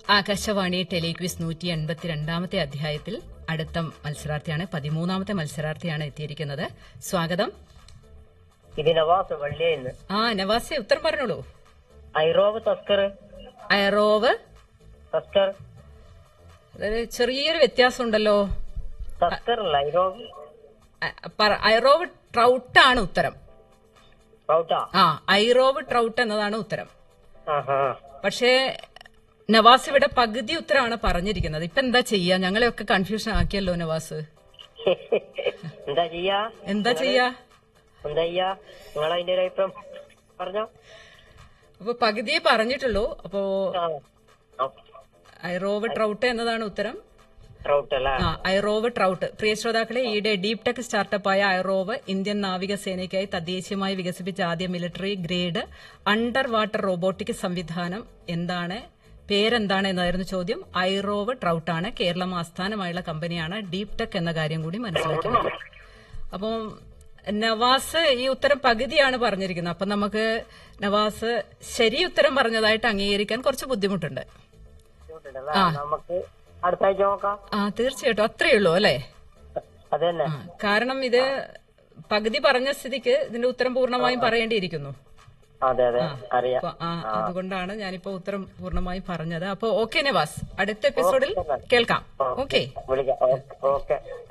Akashvani telequiz നൂറ്റി എൺപത്തിരണ്ടാമത്തെ അധ്യായത്തിൽ അടുത്ത മത്സരാർത്ഥിയാണ് പതിമൂന്നാമത്തെ മത്സരാർത്ഥിയാണ് എത്തിയിരിക്കുന്നത് സ്വാഗതം ഇത് നവാസ് വള്ളിയെന്ന് ആ നവാസെ ഉത്തരം പറഞ്ഞോളൂ ഐറോബ് തസ്കർ അയറോവ് തസ്കർ അതായത് ചെറിയൊരു വ്യത്യാസം ഉണ്ടല്ലോ തസ്കർ അല്ല ഐറോബ് അ- പറ- അയറോവ് ട്രൗട്ട് ആണ് ഉത്തരം റൗട്ടാ ആ ഐറോവ് ട്രൗട്ട് എന്നതാണ് ഉത്തരം ആഹാ പക്ഷേ നവാസ് ഇവിടെ പകുതി ഉത്തരമാണ് പറഞ്ഞിരിക്കുന്നത് ഇപ്പൊ എന്താ ചെയ്യാ ഞങ്ങളെയൊക്കെ കൺഫ്യൂഷൻ ആക്കിയല്ലോ നവാസ് എന്താ ചെയ്യാ എന്താ ചെയ്യാ എന്താ ചെയ്യാ നിങ്ങൾ അതിന്റെ ഒരു അഭിപ്രായം പറഞ്ഞോ അപ്പൊ പകുതിയെ പറഞ്ഞിട്ടുള്ളൂ അപ്പോ ആ ഐറോവ് ട്രൗട്ട് എന്നതാണ് ഉത്തരം റൗട്ട് അല്ലേ ആ ഐറോവ് ട്രൗട്ട് പ്രിയ ശ്രോതാക്കളെ ഈയിടെ ഡീപ് ടെക് സ്റ്റാർട്ടപ്പായ ഐറോവ് ഇന്ത്യൻ നാവികസേനയ്ക്കായി തദ്ദേശീയമായി വികസിപ്പിച്ച ആദ്യ military grade under water robotic സംവിധാനം എന്താണ് പേരെന്താണ് എന്നായിരുന്നു ചോദ്യം ഐറോവ് ട്രൗട്ട് ആണ് കേരളം ആസ്ഥാനമായുള്ള കമ്പനിയാണ് ഡീപ് ടെക് എന്ന കാര്യം കൂടി മനസ്സിലാക്കുന്നത് അപ്പം നവാസ് ഈ ഉത്തരം പകുതിയാണ് പറഞ്ഞിരിക്കുന്നത് അപ്പൊ നമുക്ക് നവാസ് ശരി ഉത്തരം പറഞ്ഞതായിട്ട് അംഗീകരിക്കാൻ കുറച്ച് ബുദ്ധിമുട്ടുണ്ട് ബുദ്ധിമുട്ടുണ്ടല്ലേ? നമുക്ക് അടുത്ത ആഴ്ച നോക്കാം ആ തീർച്ചയായിട്ടും അത്രയേ ഉള്ളൂ അല്ലേ അത് തന്നെ ആ, കാരണം ഇത് പകുതി പറഞ്ഞ സ്ഥിതിക്ക് ഇതിന്റെ ഉത്തരം പൂർണ്ണമായും പറയേണ്ടിയിരിക്കുന്നു അതെ അതെ അറിയാം അപ്പൊ ആ അതുകൊണ്ടാണ് ഞാനിപ്പോ ഉത്തരം പൂർണ്ണമായും പറഞ്ഞത് അപ്പൊ ഓക്കെ നവാസ് അടുത്ത എപ്പിസോഡിൽ കേൾക്കാം ഓക്കെ വിളിക്കാം ഓക്കെ ഓക്കെ